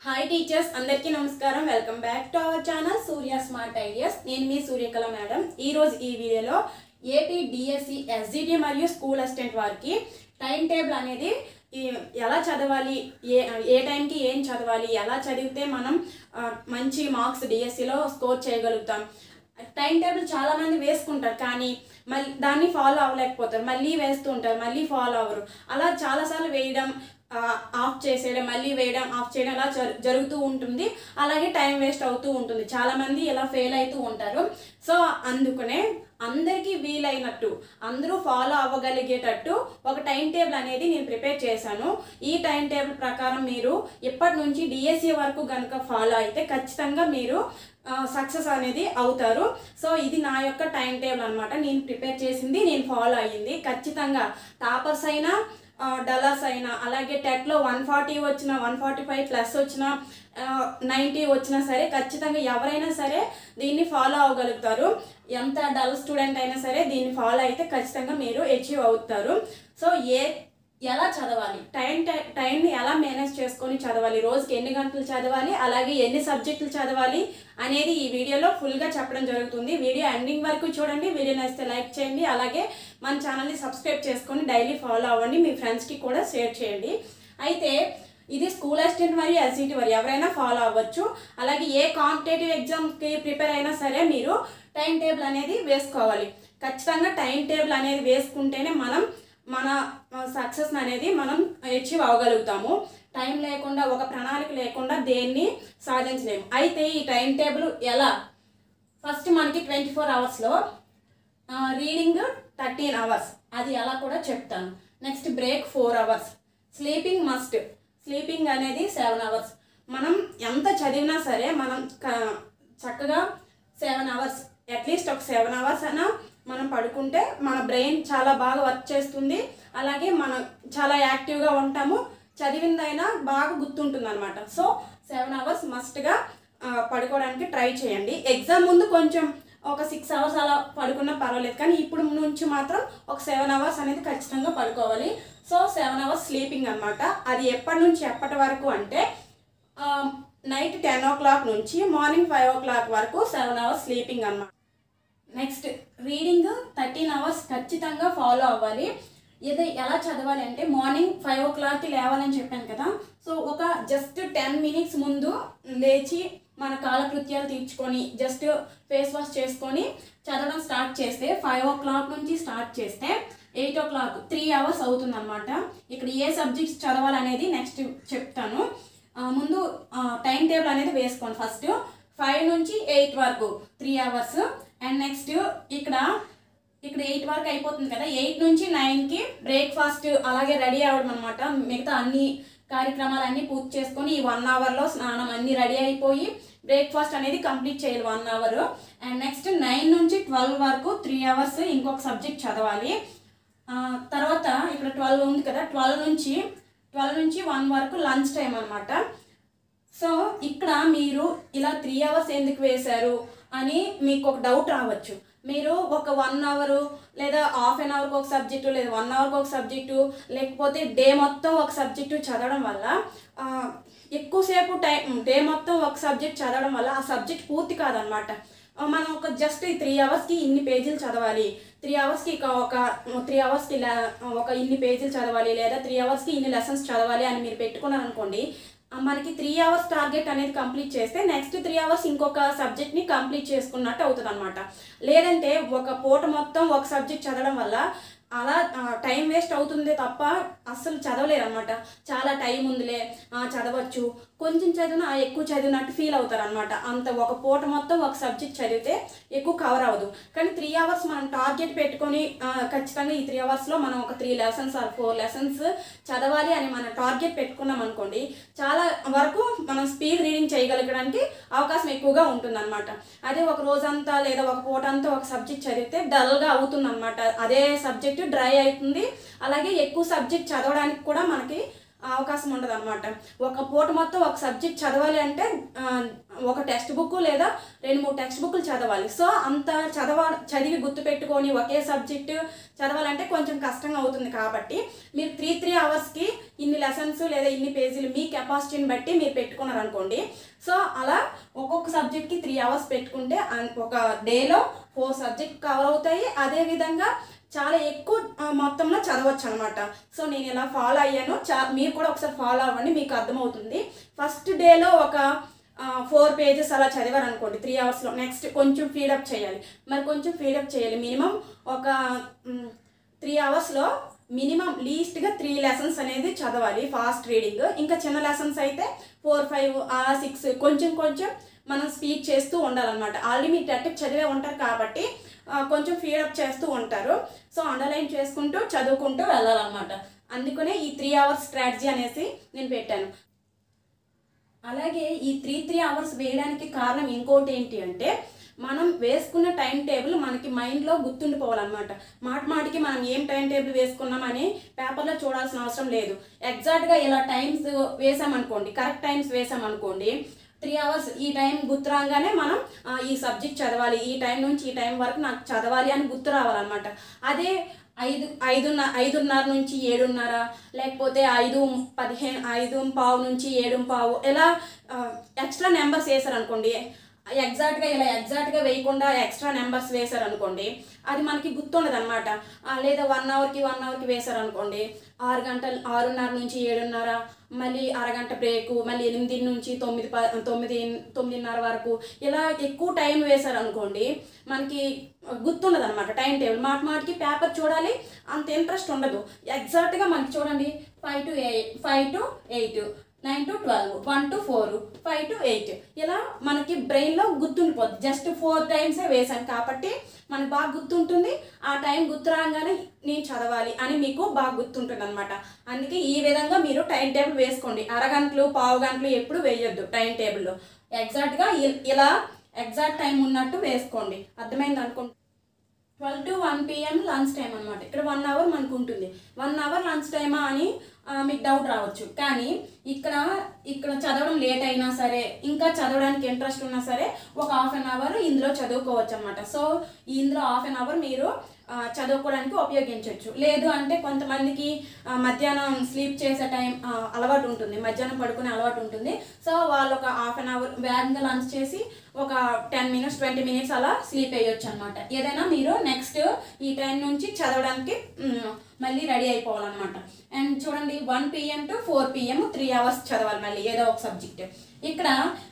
hi teachers అందరికీ నమస్కారం welcome back to our channel Surya smart ideas నేను మీ సూర్యకళ మేడం ఈ రోజు ఈ వీడియోలో ఏపీ డిఎస్సి ఎస్జిటి మరియు స్కూల్ అసిస్టెంట్ వారికి టైం టేబుల్ అనేది ఈ- ఎలా చదవాలి ఏ ఏ టైంకి ఏం చదవాలి ఎలా చదివితే మనం ఆ, మంచి మార్క్స్ డిఎస్సిలో స్కోర్ చేయగలుగుతాం టైం టేబుల్ చాలా మంది వేసుకుంటారు కానీ మళ్ళీ దాన్ని ఫాలో అవ్వలేకపోతారు మళ్ళీ వేస్తూ ఉంటారు మళ్ళీ ఫాలో అవ్వరు అలా చాలాసార్లు వేయడం ఆ, ఆఫ్ చేసేయడం మళ్ళీ వేయడం ఆఫ్ చేయడం అలా జరు- జరుగుతూ ఉంటుంది అలాగే టైం వేస్ట్ అవుతూ ఉంటుంది చాలా మంది ఇలా ఫెయిల్ అవుతూ ఉంటారు సో అందుకనే అందరికీ వీలైనట్టు అందరూ ఫాలో అవ్వగలిగేటట్టు ఒక టైం టేబుల్ అనేది నేను ప్రిపేర్ చేశాను ఈ టైం టేబుల్ ప్రకారం మీరు ఇప్పటి నుంచి డిఎస్సి వరకు కనుక ఫాలో అయితే ఖచ్చితంగా మీరు సక్సెస్ అనేది అవుతారు సో ఇది నా యొక్క టైం టేబుల్ అనమాట నేను ప్రిపేర్ చేసింది నేను ఫాలో అయ్యింది ఖచ్చితంగా టాపర్స్ అయినా డలర్స్ అయినా అలాగే టెట్లో వన్ ఫార్టీ వచ్చిన వన్ ఫార్టీ ఫైవ్ ప్లస్ వచ్చిన నైంటీ వచ్చినా సరే ఖచ్చితంగా ఎవరైనా సరే దీన్ని ఫాలో అవ్వగలుగుతారు ఎంత డల్ స్టూడెంట్ అయినా సరే దీన్ని ఫాలో అయితే ఖచ్చితంగా మీరు అచీవ్ అవుతారు సో ఏ ఎలా చదవాలి టైం టై- టైంని ఎలా మేనేజ్ చేసుకొని చదవాలి రోజుకి ఎన్ని గంటలు చదవాలి అలాగే ఎన్ని సబ్జెక్టులు చదవాలి అనేది ఈ వీడియోలో ఫుల్గా చెప్పడం జరుగుతుంది వీడియో ఎండింగ్ వరకు చూడండి వీడియో నచ్చితే లైక్ చేయండి అలాగే మన ఛానల్ని సబ్స్క్రైబ్ చేసుకొని డైలీ ఫాలో అవ్వండి మీ ఫ్రెండ్స్కి కూడా షేర్ చేయండి అయితే ఇది స్కూల్ అసిస్టెంట్ మరియు ఎస్జిటి వారు ఎవరైనా ఫాలో అవ్వచ్చు అలాగే ఏ కాంపిటేటివ్ ఎగ్జామ్కి ప్రిపేర్ అయినా సరే మీరు టైం టేబుల్ అనేది వేసుకోవాలి ఖచ్చితంగా టైం టేబుల్ అనేది వేసుకుంటేనే మనం మన సక్సెస్ అనేది మనం అచీవ్ అవ్వగలుగుతాము టైం లేకుండా ఒక ప్రణాళిక లేకుండా దేన్ని సాధించలేము అయితే ఈ టైం టేబుల్ ఎలా ఫస్ట్ మనకి ట్వంటీ ఫోర్ అవర్స్లో రీడింగ్ థర్టీన్ అవర్స్ అది ఎలా కూడా చెప్తాను next break four hours sleeping must sleeping అనేది సెవెన్ అవర్స్ మనం ఎంత చదివినా సరే మనం క- చక్కగా సెవెన్ అవర్స్ అట్లీస్ట్ ఒక సెవెన్ అవర్స్ అయినా మనం పడుకుంటే మన బ్రెయిన్ చాలా బాగా వర్క్ చేస్తుంది అలాగే మనం చాలా యాక్టివ్గా ఉంటాము చదివిందైనా బాగా గుర్తుంటుంది అనమాట సో సెవెన్ అవర్స్ మస్ట్గా పడుకోవడానికి ట్రై చేయండి ఎగ్జామ్ ముందు కొంచెం ఒక సిక్స్ అవర్స్ అలా పడుకున్నా పర్వాలేదు కానీ ఇప్పుడు నుంచి మాత్రం ఒక సెవెన్ అవర్స్ అనేది ఖచ్చితంగా పడుకోవాలి సో సెవెన్ అవర్స్ స్లీపింగ్ అనమాట అది ఎప్పటి నుంచి ఎప్పటి వరకు అంటే నైట్ టెన్ ఓ క్లాక్ నుంచి మార్నింగ్ ఫైవ్ ఓ క్లాక్ వరకు సెవెన్ అవర్స్ స్లీపింగ్ అన్నమాట నెక్స్ట్ రీడింగ్ థర్టీన్ అవర్స్ ఖచ్చితంగా ఫాలో అవ్వాలి ఇది ఎలా చదవాలి అంటే మార్నింగ్ ఫైవ్ ఓ క్లాక్కి లేవాలని చెప్పాను కదా సో ఒక జస్ట్ టెన్ మినిట్స్ ముందు లేచి మన కాలకృత్యాలు తీర్చుకొని జస్ట్ ఫేస్ వాష్ చేసుకొని చదవడం స్టార్ట్ చేస్తే ఫైవ్ ఓ క్లాక్ నుంచి స్టార్ట్ చేస్తే eight o'clock three hours అవుతుంది అనమాట ఇక్కడ ఏ సబ్జెక్ట్స్ చదవాలనేది నెక్స్ట్ చెప్తాను ఆ, ముందు టైం టేబుల్ అనేది వేసుకోండి ఫస్ట్ ఫైవ్ నుంచి ఎయిట్ వరకు త్రీ అవర్స్ అండ్ నెక్స్ట్ ఇక్కడ ఇక్కడ ఎయిట్ వరకు అయిపోతుంది కదా ఎయిట్ నుంచి నైన్కి బ్రేక్ఫాస్ట్ అలాగే రెడీ అవ్వడం అనమాట మిగతా అన్ని కార్యక్రమాలు అన్నీ పూర్తి చేసుకొని ఈ వన్ అవర్లో స్నానం అన్నీ రెడీ అయిపోయి బ్రేక్ఫాస్ట్ అనేది కంప్లీట్ చేయాలి one hour and next nine నుంచి ట్వెల్వ్ వరకు త్రీ అవర్స్ ఇంకొక సబ్జెక్ట్ చదవాలి ఆ, తర్వాత ఇక్కడ ట్వెల్వ్ ఉంది కదా ట్వెల్వ్ నుంచి ట్వెల్వ్ నుంచి వన్ వరకు లంచ్ టైం అనమాట సో ఇక్కడ మీరు ఇలా త్రీ అవర్స్ ఎందుకు వేశారు అని మీకు ఒక డౌట్ రావచ్చు మీరు ఒక వన్ అవరు లేదా హాఫ్ అన్ అవర్కి ఒక సబ్జెక్టు లేదా వన్ అవర్కి ఒక సబ్జెక్టు లేకపోతే డే మొత్తం ఒక సబ్జెక్టు చదవడం వల్ల ఆ, ఎక్కువసేపు టైం డే మొత్తం ఒక సబ్జెక్ట్ చదవడం వల్ల ఆ సబ్జెక్ట్ పూర్తి కాదనమాట ఆ, మనం ఒక జస్ట్ ఈ త్రీ అవర్స్కి ఇన్ని పేజీలు చదవాలి త్రీ అవర్స్కి ఒక త్రీ అవర్స్కి ఒక ఇన్ని పేజీలు చదవాలి లేదా త్రీ అవర్స్కి ఇన్ని లెసన్స్ చదవాలి అని మీరు పెట్టుకున్నారనుకోండి ఆ, మనకి త్రీ అవర్స్ టార్గెట్ అనేది కంప్లీట్ చేస్తే నెక్స్ట్ త్రీ అవర్స్ ఇంకొక సబ్జెక్ట్ని కంప్లీట్ చేసుకున్నట్టు అవుతుంది అనమాట లేదంటే ఒక పూట మొత్తం ఒక సబ్జెక్ట్ చదవడం వల్ల అలా టైం వేస్ట్ అవుతుంది తప్ప అస్సలు చదవలేరు అనమాట చాలా టైం ఉందిలే ఆ, చదవచ్చు కొంచెం చదివినా ఎక్కువ చదివినట్టు ఫీల్ అవుతారు అనమాట అంత ఒక పూట మొత్తం ఒక సబ్జెక్ట్ చదివితే ఎక్కువ కవర్ అవ్వదు కానీ త్రీ అవర్స్ మనం టార్గెట్ పెట్టుకొని ఆ, ఖచ్చితంగా ఈ త్రీ అవర్స్లో మనం ఒక three lessons or four lessons చదవాలి అని మన టార్గెట్ పెట్టుకున్నాం అనుకోండి చాలా వరకు మనం స్పీడ్ రీడింగ్ చేయగలగడానికి అవకాశం ఎక్కువగా ఉంటుందన్నమాట అదే ఒక రోజంతా లేదా ఒక పూట అంతా ఒక సబ్జెక్ట్ చదివితే డల్గా అవుతుంది అనమాట అదే సబ్జెక్ట్ డ్రై అవుతుంది అలాగే ఎక్కువ సబ్జెక్ట్ చదవడానికి కూడా మనకి అవకాశం ఉండదు అనమాట ఒక పూట మొత్తం ఒక సబ్జెక్ట్ చదవాలి అంటే ఆ, ఒక టెక్స్ట్ బుక్ లేదా రెండు మూడు టెక్స్ట్ బుక్లు చదవాలి సో అంత చదవ చదివి గుర్తుపెట్టుకొని ఒకే సబ్జెక్ట్ చదవాలంటే కొంచెం కష్టంగా అవుతుంది కాబట్టి మీరు త్రీ త్రీ అవర్స్కి ఇన్ని లెసన్స్ లేదా ఇన్ని పేజీలు మీ కెపాసిటీని బట్టి మీరు పెట్టుకున్నారు అనుకోండి సో అలా ఒక్కొక్క సబ్జెక్ట్కి త్రీ అవర్స్ పెట్టుకుంటే అన్- ఒక డేలో ఫోర్ సబ్జెక్ట్ కవర్ అవుతాయి అదేవిధంగా చాలా ఎక్కువ ఆ, మొత్తంలో చదవచ్చు అనమాట సో నేను ఇలా ఫాలో అయ్యాను చా మీరు కూడా ఒకసారి ఫాలో అవ్వండి మీకు అర్థమవుతుంది ఫస్ట్ డేలో ఒక ఫోర్ పేజెస్ అలా చదివారు అనుకోండి త్రీ అవర్స్లో నెక్స్ట్ కొంచెం ఫీడప్ చేయాలి మరి కొంచెం ఫీడప్ చేయాలి మినిమం ఒక త్రీ అవర్స్లో మినిమం లీస్ట్గా త్రీ లెసన్స్ అనేది చదవాలి ఫాస్ట్ రీడింగ్ ఇంకా చిన్న లెసన్స్ అయితే ఫోర్ ఫైవ్ ఆ సిక్స్ కొంచెం కొంచెం మనం స్పీడ్ చేస్తూ ఉండాలన్నమాట ఆల్రెడీ మీరు టెట్ చదివే ఉంటారు కాబట్టి ఆ, కొంచెం ఫీడప్ చేస్తూ ఉంటారు సో అండర్లైన్ చేసుకుంటూ చదువుకుంటూ వెళ్ళాలన్నమాట అందుకనే ఈ త్రీ అవర్స్ స్ట్రాటజీ అనేసి నేను పెట్టాను అలాగే ఈ త్రీ త్రీ అవర్స్ వేయడానికి కారణం ఇంకోటి ఏంటి అంటే మనం వేసుకున్న టైం టేబుల్ మనకి మైండ్లో గుర్తుండిపోవాలన్నమాట మాట మాటికి మనం ఏం టైం టేబుల్ వేసుకున్నామని పేపర్లో చూడాల్సిన అవసరం లేదు ఎగ్జాక్ట్గా ఇలా టైమ్స్ వేసామనుకోండి కరెక్ట్ టైమ్స్ వేసామనుకోండి త్రీ అవర్స్ ఈ టైం గుర్తు రాగానే మనం ఆ, ఈ సబ్జెక్ట్ చదవాలి ఈ టైం నుంచి ఈ టైం వరకు నాకు చదవాలి అని గుర్తు రావాలన్నమాట అదే ఐదు ఐదున్న ఐదున్నర నుంచి ఏడున్నర లేకపోతే ఐదు పదిహేను ఐదు పావు నుంచి ఏడు పావు ఇలా ఎక్స్ట్రా నెంబర్స్ వేసారనుకోండి ఎగ్జాక్ట్గా ఇలా ఎగ్జాక్ట్గా వేయకుండా ఎక్స్ట్రా నెంబర్స్ వేశారనుకోండి అది మనకి గుర్తుండదు అనమాట లేదా వన్ అవర్కి వన్ అవర్కి వేశారనుకోండి ఆరు గంటలు ఆరున్నర నుంచి ఏడున్నర మళ్ళీ అరగంట బ్రేకు మళ్ళీ ఎనిమిది నుంచి తొమ్మిది ప తొమ్మిది తొమ్మిదిన్నర వరకు ఇలా ఎక్కువ టైం వేశారనుకోండి మనకి గుర్తుండదు అనమాట టైం టేబుల్ మాట మాటికి పేపర్ చూడాలి అంత ఇంట్రెస్ట్ ఉండదు ఎగ్జాక్ట్గా మనకి చూడండి five to eight five to eight nine to twelve one to four five to eight ఇలా మనకి బ్రెయిన్లో గుర్తుండిపోద్ది జస్ట్ ఫోర్ టైమ్సే వేసాను కాబట్టి మనకు బాగా గుర్తుంటుంది ఆ టైం గుర్తు రాగానే నేను చదవాలి అని మీకు బాగా గుర్తుంటుంది అనమాట అందుకే ఈ విధంగా మీరు టైం టేబుల్ వేసుకోండి అరగంటలు పావు గంటలు ఎప్పుడు వేయొద్దు టైం టేబుల్లో ఎగ్జాక్ట్గా ఇ- ఇలా ఎగ్జాక్ట్ టైం ఉన్నట్టు వేసుకోండి అర్థమైంది అనుకుంటా twelve to one PM lunch time అనమాట ఇక్కడ వన్ అవర్ మనకు ఉంటుంది వన్ అవర్ లంచ్ టైమా అని ఆ, మీకు డౌట్ రావచ్చు కానీ ఇక్కడ ఇక్కడ చదవడం లేట్ అయినా సరే ఇంకా చదవడానికి ఇంట్రెస్ట్ ఉన్నా సరే ఒక హాఫ్ అన్ అవర్ ఇందులో చదువుకోవచ్చు అనమాట సో ఇందులో హాఫ్ అన్ అవర్ మీరు ఆ, చదువుకోవడానికి ఉపయోగించవచ్చు లేదు అంటే కొంతమందికి ఆ, మధ్యాహ్నం స్లీప్ చేసే టైం ఆ, అలవాటు ఉంటుంది మధ్యాహ్నం పడుకునే అలవాటు ఉంటుంది సో వాళ్ళు ఒక హాఫ్ అన్ అవర్ వేగంగా లంచ్ చేసి ఒక టెన్ మినిట్స్ ట్వంటీ మినిట్స్ అలా స్లీప్ వేయొచ్చు అనమాట ఏదైనా మీరు నెక్స్ట్ ఈ టైం నుంచి చదవడానికి మ్, మళ్ళీ రెడీ అయిపోవాలన్నమాట అండ్ చూడండి one PM to four PM three hours చదవాలి మళ్ళీ ఏదో ఒక సబ్జెక్ట్ ఇక్కడ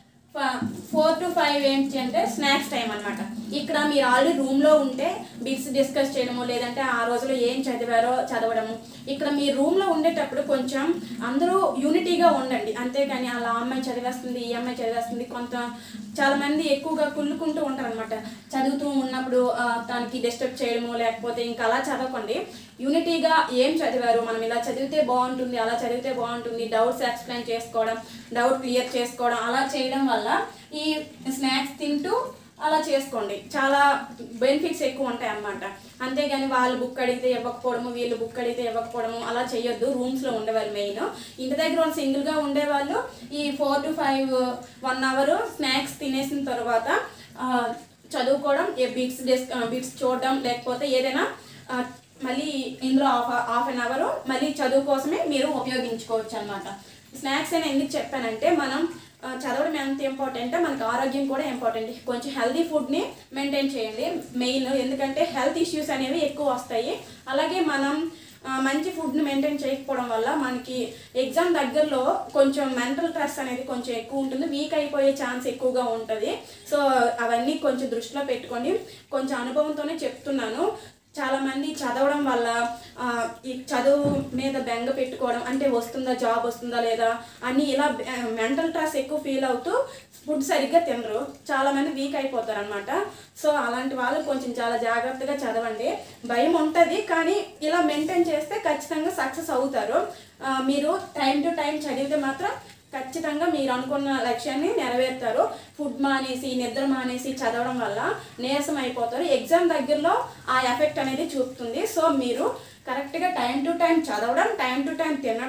ఫోర్ టు ఫైవ్ ఏంటి అంటే స్నాక్స్ టైం అనమాట ఇక్కడ మీరు ఆల్రెడీ రూమ్లో ఉంటే బిట్స్ డిస్కస్ చేయడము లేదంటే ఆ రోజులో ఏం చదివారో చదవడము ఇక్కడ మీ రూమ్లో ఉండేటప్పుడు కొంచెం అందరూ యూనిటీగా ఉండండి అంతేగాని అలా ఆ అమ్మాయి చదివేస్తుంది ఈ అమ్మాయి చదివేస్తుంది కొంత చాలా మంది ఎక్కువగా కుళ్ళుకుంటూ ఉంటారు అనమాట చదువుతూ ఉన్నప్పుడు ఆ, దానికి డిస్టర్బ్ చేయడము లేకపోతే ఇంకా అలా చదవకండి యూనిటీగా ఏం చదివారు మనం ఇలా చదివితే బాగుంటుంది అలా చదివితే బాగుంటుంది డౌట్స్ ఎక్స్ప్లెయిన్ చేసుకోవడం డౌట్ క్లియర్ చేసుకోవడం అలా చేయడం వల్ల ఈ స్నాక్స్ తింటూ అలా చేసుకోండి చాలా బెనిఫిట్స్ ఎక్కువ ఉంటాయి అన్నమాట అంతేగాని వాళ్ళు బుక్ అడిగితే ఇవ్వకపోవడము వీళ్ళు బుక్ అడిగితే ఇవ్వకపోవడము అలా చేయొద్దు రూమ్స్లో ఉండేవాళ్ళు మెయిన్ ఇంటి దగ్గర వాళ్ళు సింగిల్గా ఉండేవాళ్ళు ఈ four to five one hour snacks తినేసిన తర్వాత ఆ, చదువుకోవడం ఏ బిట్స్ డిస్ బిట్స్ చూడడం లేకపోతే ఏదైనా ఆ, మళ్ళీ ఇందులో హాఫ్ హాఫ్ అన్ అవర్ మళ్ళీ చదువు కోసమే మీరు ఉపయోగించుకోవచ్చు అనమాట స్నాక్స్ అని ఎందుకు చెప్పానంటే మనం ఆ, చదవడం ఎంత ఇంపార్టెంట్ మనకు ఆరోగ్యం కూడా ఇంపార్టెంట్ కొంచెం హెల్దీ ఫుడ్ని మెయింటైన్ చేయండి మెయిన్ ఎందుకంటే హెల్త్ ఇష్యూస్ అనేవి ఎక్కువ వస్తాయి అలాగే మనం ఆ, మంచి ఫుడ్ని మెయింటైన్ చేయకపోవడం వల్ల మనకి ఎగ్జామ్ దగ్గరలో కొంచెం మెంటల్ స్ట్రెస్ అనేది కొంచెం ఎక్కువ ఉంటుంది వీక్ అయిపోయే ఛాన్స్ ఎక్కువగా ఉంటుంది సో అవన్నీ కొంచెం దృష్టిలో పెట్టుకొని కొంచెం అనుభవంతోనే చెప్తున్నాను చాలా మంది చదవడం వల్ల ఆ, ఈ చదువు మీద బెంగ పెట్టుకోవడం అంటే వస్తుందా జాబ్ వస్తుందా లేదా అని ఇలా మెంటల్ స్ట్రెస్ ఎక్కువ ఫీల్ అవుతూ ఫుడ్ సరిగ్గా తినరు చాలా మంది వీక్ అయిపోతారు అనమాట సో అలాంటి వాళ్ళు కొంచెం చాలా జాగ్రత్తగా చదవండి భయం ఉంటుంది కానీ ఇలా మెయింటైన్ చేస్తే ఖచ్చితంగా సక్సెస్ అవుతారు ఆ, మీరు టైం టు టైం చదివితే మాత్రం ఖచ్చితంగా మీరు అనుకున్న లక్ష్యాన్ని నెరవేరుతారు ఫుడ్ మానేసి నిద్ర మానేసి చదవడం వల్ల నీరసం అయిపోతారు ఎగ్జామ్ దగ్గరలో ఆ ఎఫెక్ట్ అనేది చూపుతుంది సో మీరు కరెక్ట్గా టైం టు టైం చదవడం టైం టు టైం తినడం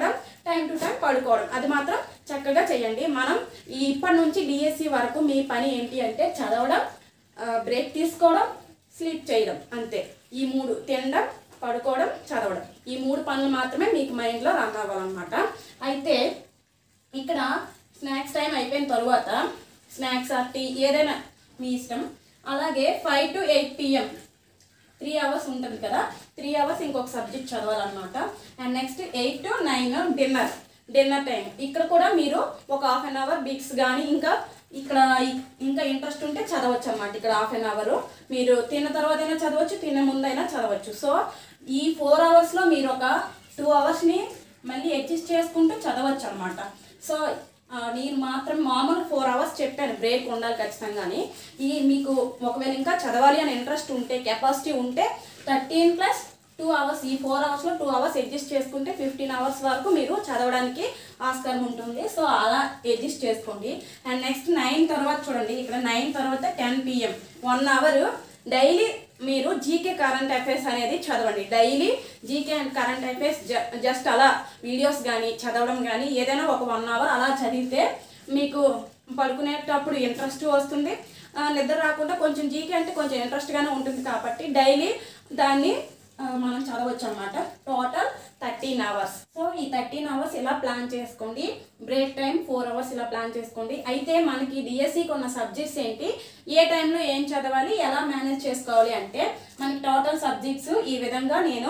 టైం టు టైం పడుకోవడం అది మాత్రం చక్కగా చేయండి మనం ఈ ఇప్పటి నుంచి డిఎస్సి వరకు మీ పని ఏంటి అంటే చదవడం బ్రేక్ తీసుకోవడం స్లీప్ చేయడం అంతే ఈ మూడు తినడం పడుకోవడం చదవడం ఈ మూడు పనులు మాత్రమే మీకు మైండ్లో రన్ అవ్వాలన్నమాట అయితే ఇక్కడ స్నాక్స్ టైం అయిపోయిన తర్వాత స్నాక్స్ ఆర్ టీ ఏదైనా మీ ఇష్టం అలాగే five to eight PM three hours ఉంటుంది కదా త్రీ అవర్స్ ఇంకొక సబ్జెక్ట్ చదవాలన్నమాట and next eight to nine dinner dinner time ఇక్కడ కూడా మీరు ఒక హాఫ్ అన్ అవర్ బిక్స్ కానీ ఇంకా ఇక్కడ ఇ- ఇంకా ఇంట్రెస్ట్ ఉంటే చదవచ్చు అన్నమాట ఇక్కడ హాఫ్ అన్ అవర్ మీరు తిన్న తర్వాత అయినా చదవచ్చు తిన్న ముందైనా చదవచ్చు సో ఈ ఫోర్ అవర్స్లో మీరు ఒక టూ అవర్స్ని మళ్ళీ అడ్జస్ట్ చేసుకుంటూ చదవచ్చు అనమాట సో ఆ, నేను మాత్రం మామూలు ఫోర్ అవర్స్ చెప్పాను బ్రేక్ ఉండాలి ఖచ్చితంగాని ఈ మీకు ఒకవేళ ఇంకా చదవాలి అని ఇంట్రెస్ట్ ఉంటే కెపాసిటీ ఉంటే థర్టీన్ ప్లస్ టూ అవర్స్ ఈ ఫోర్ అవర్స్లో టూ అవర్స్ అడ్జస్ట్ చేసుకుంటే ఫిఫ్టీన్ అవర్స్ వరకు మీరు చదవడానికి ఆస్కారం ఉంటుంది సో అలా అడ్జస్ట్ చేసుకోండి అండ్ నెక్స్ట్ నైన్ తర్వాత చూడండి ఇక్కడ నైన్ తర్వాత ten PM one hour daily మీరు జీకే కరెంట్ అఫైర్స్ అనేది చదవండి daily GK and current affairs just అలా వీడియోస్ కానీ చదవడం కానీ ఏదైనా ఒక వన్ అవర్ అలా చదివితే మీకు పడుకునేటప్పుడు ఇంట్రెస్ట్ వస్తుంది ఆ, నిద్ర రాకుండా కొంచెం జీకే అంటే కొంచెం ఇంట్రెస్ట్గానే ఉంటుంది కాబట్టి డైలీ దాన్ని ఆ, మనం చదవచ్చు అనమాట టోటల్ థర్టీన్ అవర్స్ సో ఈ థర్టీన్ అవర్స్ ఇలా ప్లాన్ చేసుకోండి బ్రేక్ టైం ఫోర్ అవర్స్ ఇలా ప్లాన్ చేసుకోండి అయితే మనకి డిఎస్సికి ఉన్న సబ్జెక్ట్స్ ఏంటి ఏ టైంలో ఏం చదవాలి ఎలా మేనేజ్ చేసుకోవాలి అంటే మనకి టోటల్ సబ్జెక్ట్స్ ఈ విధంగా నేను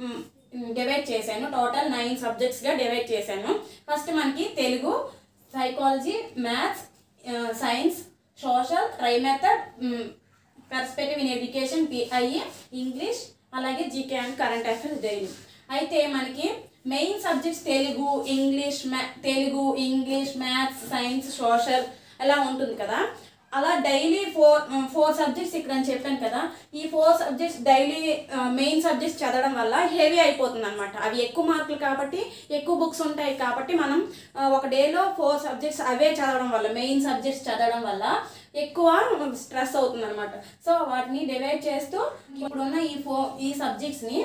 డివైడ్ చేశాను టోటల్ నైన్ సబ్జెక్ట్స్గా డివైడ్ చేశాను ఫస్ట్ మనకి Telugu psychology maths science social tri method perspective in education PIA English అలాగే GK and current affairs daily అయితే మనకి మెయిన్ సబ్జెక్ట్స్ తెలుగు ఇంగ్లీష్ మ్యా Telugu English maths science social అలా ఉంటుంది కదా అలా డైలీ ఫోర్ ఫోర్ సబ్జెక్ట్స్ ఇక్కడ అని చెప్పాను కదా ఈ four subjects daily main subjects చదవడం వల్ల హెవీ అయిపోతుంది అనమాట అవి ఎక్కువ మార్కులు కాబట్టి ఎక్కువ బుక్స్ ఉంటాయి కాబట్టి మనం ఆ, ఒక డేలో ఫోర్ సబ్జెక్ట్స్ అవే చదవడం వల్ల మెయిన్ సబ్జెక్ట్స్ చదవడం వల్ల ఎక్కువ స్ట్రెస్ అవుతుంది అనమాట సో వాటిని డివైడ్ చేస్తూ ఇప్పుడున్న ఈ ఫో ఈ సబ్జెక్ట్స్ని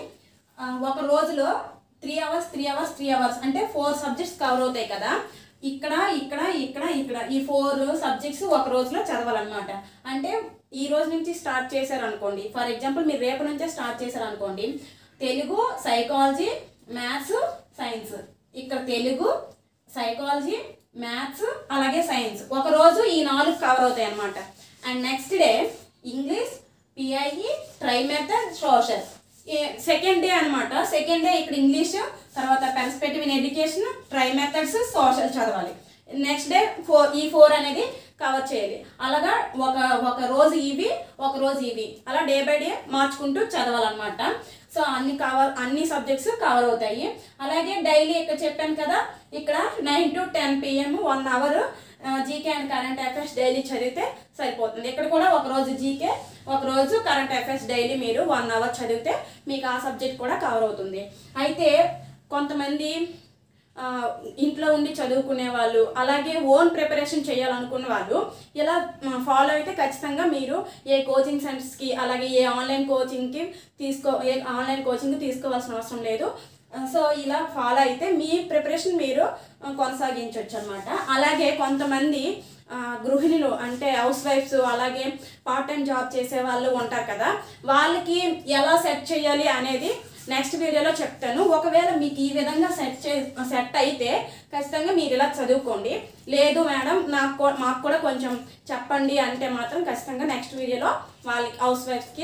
ఒక రోజులో three hours three hours three hours అంటే ఫోర్ సబ్జెక్ట్స్ కవర్ అవుతాయి కదా ఇక్కడ ఇక్కడ ఇక్కడ ఇక్కడ ఈ ఫోర్ సబ్జెక్ట్స్ ఒక రోజులో చదవాలన్నమాట అంటే ఈ రోజు నుంచి స్టార్ట్ చేశారనుకోండి ఫర్ ఎగ్జాంపుల్ మీరు రేపు నుంచే స్టార్ట్ చేశారనుకోండి తెలుగు సైకాలజీ మ్యాథ్స్ సైన్స్ ఇక్కడ తెలుగు సైకాలజీ మ్యాథ్స్ అలాగే సైన్స్ ఒక రోజు ఈ నాలుగు కవర్ అవుతాయి అన్నమాట and next day English PIE tri method social second day అన్నమాట సెకండ్ డే ఇక్కడ ఇంగ్లీష్ తర్వాత perspective in education tri methods social చదవాలి నెక్స్ట్ డే ఫోర్ ఈ ఫోర్ అనేది కవర్ చేయాలి అలాగా ఒక ఒక రోజు ఇవి ఒక రోజు ఇవి అలా డే బై డే మార్చుకుంటూ చదవాలన్నమాట సో అన్ని కవర్ అన్ని సబ్జెక్ట్స్ కవర్ అవుతాయి అలాగే డైలీ ఇక్కడ చెప్పాను కదా ఇక్కడ nine to ten PM one hour GK and current affairs daily చదివితే సరిపోతుంది ఇక్కడ కూడా ఒక రోజు జీకే ఒక రోజు కరెంట్ అఫైర్స్ డైలీ మీరు వన్ అవర్ చదివితే మీకు ఆ సబ్జెక్ట్ కూడా కవర్ అవుతుంది అయితే కొంతమంది ఆ, ఇంట్లో ఉండి చదువుకునే వాళ్ళు అలాగే ఓన్ ప్రిపరేషన్ చేయాలనుకున్న వాళ్ళు ఇలా ఫాలో అయితే ఖచ్చితంగా మీరు ఏ కోచింగ్ సెంటర్స్కి అలాగే ఏ ఆన్లైన్ కోచింగ్కి తీసుకో ఏ ఆన్లైన్ కోచింగ్ తీసుకోవాల్సిన అవసరం లేదు ఆ, సో ఇలా ఫాలో అయితే మీ ప్రిపరేషన్ మీరు ఆ, కొనసాగించవచ్చు అనమాట అలాగే కొంతమంది ఆ, గృహిణులు అంటే హౌస్ వైఫ్స్ అలాగే పార్ట్ టైం జాబ్ చేసే వాళ్ళు ఉంటారు కదా వాళ్ళకి ఎలా సెట్ చేయాలి అనేది నెక్స్ట్ వీడియోలో చెప్తాను ఒకవేళ మీకు ఈ విధంగా సెట్ చే సెట్ అయితే ఖచ్చితంగా మీరు ఇలా చదువుకోండి లేదు మేడం నాకు కూ- మాకు కూడా కొంచెం చెప్పండి అంటే మాత్రం ఖచ్చితంగా నెక్స్ట్ వీడియోలో వాళ్ళకి హౌస్ వైఫ్స్కి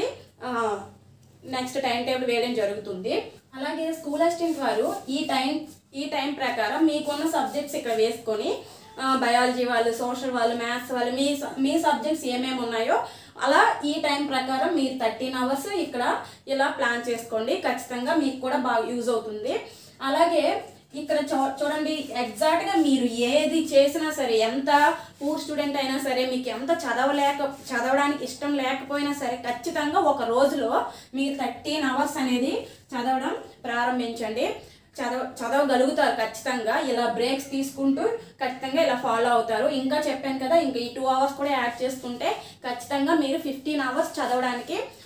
నెక్స్ట్ టైం టేబుల్ వేయడం జరుగుతుంది అలాగే స్కూల్ అసిస్టెంట్ వారు ఈ టైం ఈ టైం ప్రకారం మీకున్న సబ్జెక్ట్స్ ఇక్కడ వేసుకొని బయాలజీ వాళ్ళు సోషల్ వాళ్ళు మ్యాథ్స్ వాళ్ళు మీ స- మీ సబ్జెక్ట్స్ ఏమేమి ఉన్నాయో అలా ఈ టైం ప్రకారం మీరు థర్టీన్ అవర్స్ ఇక్కడ ఇలా ప్లాన్ చేసుకోండి ఖచ్చితంగా మీకు కూడా బాగా యూజ్ అవుతుంది అలాగే ఇక్కడ చూ చూడండి ఎగ్జాక్ట్గా మీరు ఏది చేసినా సరే ఎంత పూర్ స్టూడెంట్ అయినా సరే మీకు ఎంత చదవలేక చదవడానికి ఇష్టం లేకపోయినా సరే ఖచ్చితంగా ఒక రోజులో మీరు థర్టీన్ అవర్స్ అనేది చదవడం ప్రారంభించండి చదవ చదవగలుగుతారు ఖచ్చితంగా ఇలా బ్రేక్స్ తీసుకుంటూ ఖచ్చితంగా ఇలా ఫాలో అవుతారు ఇంకా చెప్పాను కదా ఇంకా ఈ టూ అవర్స్ కూడా యాడ్ చేసుకుంటే ఖచ్చితంగా మీరు ఫిఫ్టీన్ అవర్స్ చదవడానికి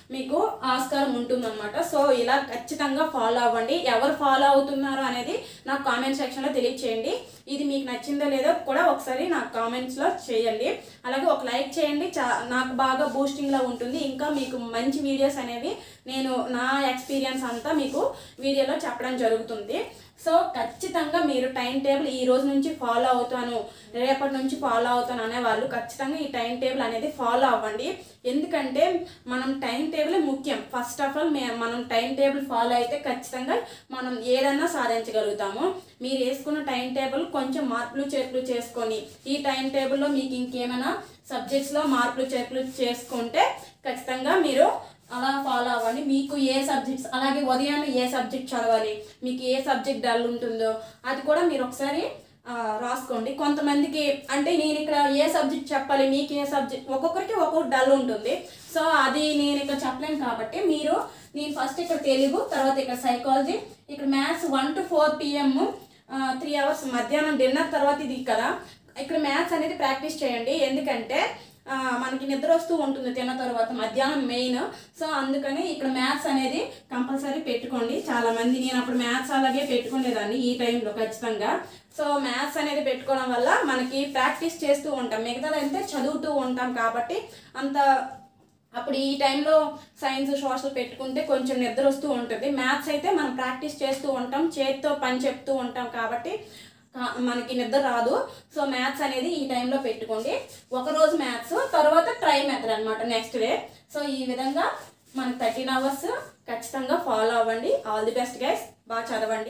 మీకు ఆస్కారం ఉంటుందన్నమాట సో ఇలా ఖచ్చితంగా ఫాలో అవ్వండి ఎవరు ఫాలో అవుతున్నారు అనేది నాకు కామెంట్ సెక్షన్లో తెలియచేయండి ఇది మీకు నచ్చిందో లేదో కూడా ఒకసారి నాకు కామెంట్స్లో చేయండి అలాగే ఒక లైక్ చేయండి చా నాకు బాగా బూస్టింగ్లో ఉంటుంది ఇంకా మీకు మంచి వీడియోస్ అనేవి నేను నా ఎక్స్పీరియన్స్ అంతా మీకు వీడియోలో చెప్పడం జరుగుతుంది సో ఖచ్చితంగా మీరు టైం టేబుల్ ఈ రోజు నుంచి ఫాలో అవుతాను రేపటి నుంచి ఫాలో అవుతాను అనే వాళ్ళు ఖచ్చితంగా ఈ టైం టేబుల్ అనేది ఫాలో అవ్వండి ఎందుకంటే మనం టైం టేబుల్ ముఖ్యం ఫస్ట్ ఆఫ్ ఆల్ మనం టైం టేబుల్ ఫాలో అయితే ఖచ్చితంగా మనం ఏదన్నా సాధించగలుగుతాము మీరు వేసుకున్న టైం టేబుల్ కొంచెం మార్పులు చేర్పులు చేసుకొని ఈ టైం టేబుల్లో మీకు ఇంకేమైనా సబ్జెక్ట్స్లో మార్పులు చేర్పులు చేసుకుంటే ఖచ్చితంగా మీరు అలా ఫాలో అవ్వండి మీకు ఏ సబ్జెక్ట్స్ అలాగే ఉదయాన్నే ఏ సబ్జెక్ట్ చదవాలి మీకు ఏ సబ్జెక్ట్ డల్ ఉంటుందో అది కూడా మీరు ఒకసారి ఆ, రాసుకోండి కొంతమందికి అంటే నేను ఇక్కడ ఏ సబ్జెక్ట్ చెప్పాలి మీకు ఏ సబ్జెక్ట్ ఒక్కొక్కరికి ఒక్కొక్క డల్ ఉంటుంది సో అది నేను ఇక్కడ చెప్పలేను కాబట్టి మీరు నేను ఫస్ట్ ఇక్కడ తెలుగు తర్వాత ఇక్కడ సైకాలజీ ఇక్కడ maths one to four PM three hours మధ్యాహ్నం డిన్నర్ తర్వాత ఇది కదా ఇక్కడ మ్యాథ్స్ అనేది ప్రాక్టీస్ చేయండి ఎందుకంటే ఆ, మనకి నిద్ర వస్తూ ఉంటుంది తిన్న తర్వాత మధ్యాహ్నం మెయిన్ సో అందుకని ఇక్కడ మ్యాథ్స్ అనేది కంపల్సరీ పెట్టుకోండి చాలా మంది నేను అప్పుడు మ్యాథ్స్ అలాగే పెట్టుకునేదాన్ని ఈ టైంలో ఖచ్చితంగా సో మ్యాథ్స్ అనేది పెట్టుకోవడం వల్ల మనకి ప్రాక్టీస్ చేస్తూ ఉంటాం మిగతాదంటే చదువుతూ ఉంటాం కాబట్టి అంత అప్పుడు ఈ టైంలో సైన్స్ సోషల్ పెట్టుకుంటే కొంచెం నిద్ర వస్తూ ఉంటుంది మ్యాథ్స్ అయితే మనం ప్రాక్టీస్ చేస్తూ ఉంటాం చేతితో పని చెప్తూ ఉంటాం కాబట్టి కా- మనకి నిద్ర రాదు సో మ్యాథ్స్ అనేది ఈ టైంలో పెట్టుకోండి ఒక రోజు మ్యాథ్స్ తర్వాత ట్రై మెథడ్ అనమాట నెక్స్ట్ డే సో ఈ విధంగా మనకి థర్టీన్ అవర్స్ ఖచ్చితంగా ఫాలో అవ్వండి ఆల్ ది బెస్ట్ గైస్ బాగా చదవండి